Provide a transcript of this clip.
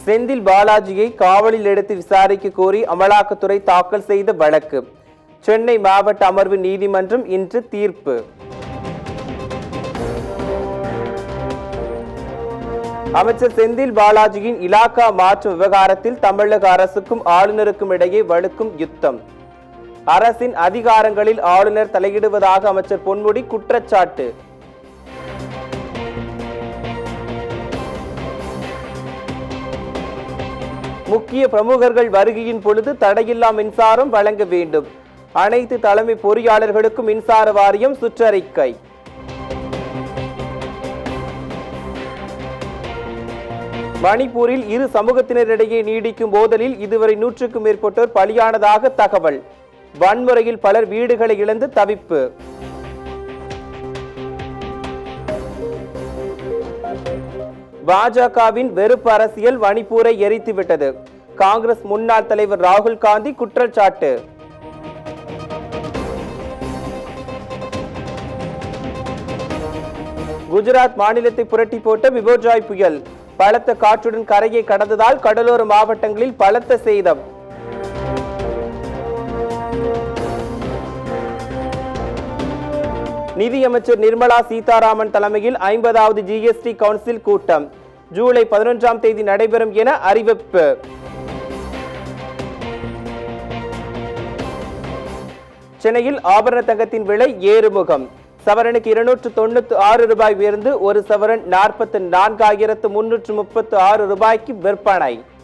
செந்தில் பாலாஜியை காவலில் எடுத்து விசாரிக்க கோரி அமலாக்கத்துறை தாக்கல் செய்த வழக்கு சென்னை மாவட்ட அமர்வு நீதிமன்றம் இன்று தீர்ப்பு அமைச்சர் செந்தில் பாலாஜியின் இலாக்கா மாற்றும் விவகாரத்தில் தமிழக அரசுக்கும் ஆளுநருக்கும் இடையே வலுக்கும் யுத்தம் அரசின் அதிகாரங்களில் ஆளுநர் தலையிடுவதாக அமைச்சர் பொன்முடி குற்றச்சாட்டு முக்கிய பிரமுகர்கள் வருகையின் பொழுது தடையில்லா மின்சாரம் வழங்க வேண்டும் அனைத்து தலைமை பொறியாளர்களுக்கும் மின்சார வாரியம் சுற்றறிக்கை மணிப்பூரில் இரு சமூகத்தினரிடையே நீடிக்கும் மோதலில் இதுவரை நூற்றுக்கும் மேற்பட்டோர் பலியானதாக தகவல் வன்முறையில் பலர் வீடுகளை இழந்து தவிப்பு பாஜகவின் வெறுப்பு அரசியல் மணிப்பூரை எரித்துவிட்டது காங்கிரஸ் முன்னாள் தலைவர் ராகுல் காந்தி குற்றச்சாட்டு குஜராத் மாநிலத்தை புரட்டி போட்ட பிபோஜாய் புயல் பலத்த காற்றுடன் கரையை கடந்ததால் கடலோர மாவட்டங்களில் பலத்த சேதம் நிதியமைச்சர் நிர்மலா சீதாராமன் தலைமையில் ஐம்பதாவது ஜிஎஸ்டி கவுன்சில் கூட்டம் ஜூலை பதினொன்றாம் தேதி நடைபெறும் என அறிவிப்பு சென்னையில் ஆபரண தங்கத்தின் விலை ஏறுமுகம் சவரனுக்கு இருநூற்று தொண்ணூத்து ஆறு ரூபாய் உயர்ந்து ஒரு சவரன் நாற்பத்து நான்காயிரத்து முன்னூற்று முப்பத்து ஆறு ரூபாய்க்கு விற்பனை